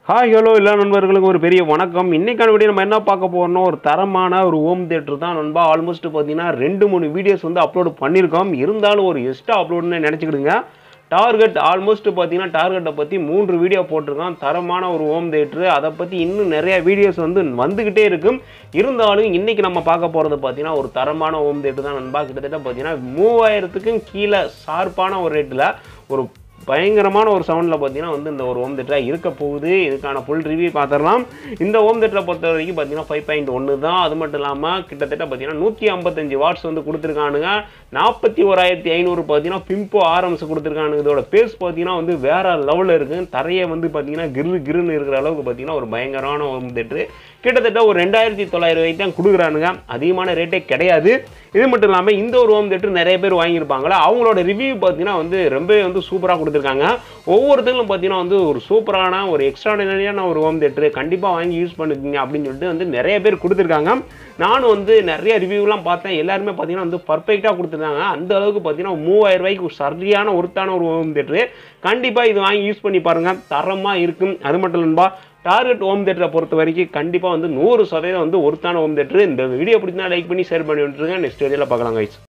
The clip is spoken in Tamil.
ஹாய் ஹலோ எல்லா நண்பர்களுக்கும் ஒரு பெரிய வணக்கம் இன்னைக்கான வீடியோ நம்ம என்ன பார்க்க போறோம்னா ஒரு தரமான ஒரு ஹோம் தேட்டர் தான் நண்பா ஆல்மோஸ்ட் பார்த்தீங்கன்னா ரெண்டு மூணு வீடியோஸ் வந்து அப்லோட் பண்ணியிருக்கோம் இருந்தாலும் ஒரு எக்ஸ்ட்ரா அப்லோட்னு நினச்சிக்கிடுங்க டார்கெட் ஆல்மோஸ்ட் பார்த்தீங்கன்னா டார்கெட்டை பற்றி மூன்று வீடியோ போட்டிருக்கோம் தரமான ஒரு ஹோம் தேட்டரு அதை பற்றி இன்னும் நிறைய வீடியோஸ் வந்து வந்துக்கிட்டே இருக்கும் இருந்தாலும் இன்னைக்கு நம்ம பார்க்க போகிறது பார்த்தீங்கன்னா ஒரு தரமான ஹோம் தேட்டர் தான் நண்பா கிட்டத்தட்ட பார்த்தீங்கன்னா மூவாயிரத்துக்கும் கீழே ஷார்ப்பான ஒரு ரேட்டில் ஒரு பயங்கரமான ஒரு சவுண்டில் பார்த்தீங்கன்னா வந்து இந்த ஒரு ஹோம் தேட்டராக இருக்க போகுது இதுக்கான ஃபுல் ரிவ்யூ பார்த்துடலாம் இந்த ஹோம் தேட்டரை பொறுத்த வரைக்கும் பார்த்தீங்கன்னா ஃபைவ் பாயிண்ட் ஒன்று தான் அது மட்டும் இல்லாமல் கிட்டத்தட்ட பார்த்தீங்கன்னா நூற்றி ஐம்பத்தஞ்சு வாட்ஸ் வந்து கொடுத்துருக்கானுங்க நாற்பத்தி ஓராயிரத்தி ஐநூறு பார்த்தீங்கன்னா பிம்போ ஆரம்ஸ் கொடுத்துருக்கானுங்க இதோட பேஸ் பார்த்தீங்கன்னா வந்து வேற லெவலில் இருக்குது தரையை வந்து பார்த்தீங்கன்னா கிரு கிருன்னு இருக்கிற அளவுக்கு பார்த்தீங்கன்னா ஒரு பயங்கரமான ஹோம் தேட்டரு கிட்டத்தட்ட ஒரு ரெண்டாயிரத்தி தொள்ளாயிரம் ரூபாய்க்கு தான் கொடுக்குறானுங்க அதிகமான ரேட்டே கிடையாது இது மட்டும் இல்லாமல் இந்த ஒரு ஹோம் தேட்டர் நிறைய பேர் வாங்கியிருப்பாங்களா அவங்களோட ரிவ்யூ பார்த்தீங்கன்னா வந்து ரொம்பவே வந்து சூப்பராக கொடுத்துருக்காங்க ஒவ்வொருத்தங்களும் பார்த்தீங்கன்னா வந்து ஒரு சூப்பரான ஒரு எக்ஸ்ட்ராடினரியான ஒரு ஹோம் தேட்டர் கண்டிப்பாக வாங்கி யூஸ் பண்ணிக்கோங்க அப்படின்னு சொல்லிட்டு வந்து நிறைய பேர் கொடுத்துருக்காங்க நானும் வந்து நிறைய ரிவ்யூலாம் பார்த்தேன் எல்லாருமே பார்த்தீங்கன்னா வந்து பர்ஃபெக்டாக கொடுத்துருந்தாங்க அந்த அளவுக்கு பார்த்தீங்கன்னா மூவாயிரம் ரூபாய்க்கு ஒரு சரியான ஒருத்தான ஒரு ஹோம் தேட்டரு கண்டிப்பாக இது வாங்கி யூஸ் பண்ணி பாருங்கள் தரமாக இருக்கும் அது மட்டும் இல்லைன்பா டார்கெட் ஹோம் தேட்டரை பொறுத்த வரைக்கும் கண்டிப்பாக வந்து நூறு சதவீதம் வந்து ஒருத்தான ஹோம் தேட்டர் இந்த வீடியோ பிடிச்சினா லைக் பண்ணி ஷேர் பண்ணி விட்டுருங்க நெக்ஸ்ட் வீடியோவில் பார்க்கலாம் கைஸ்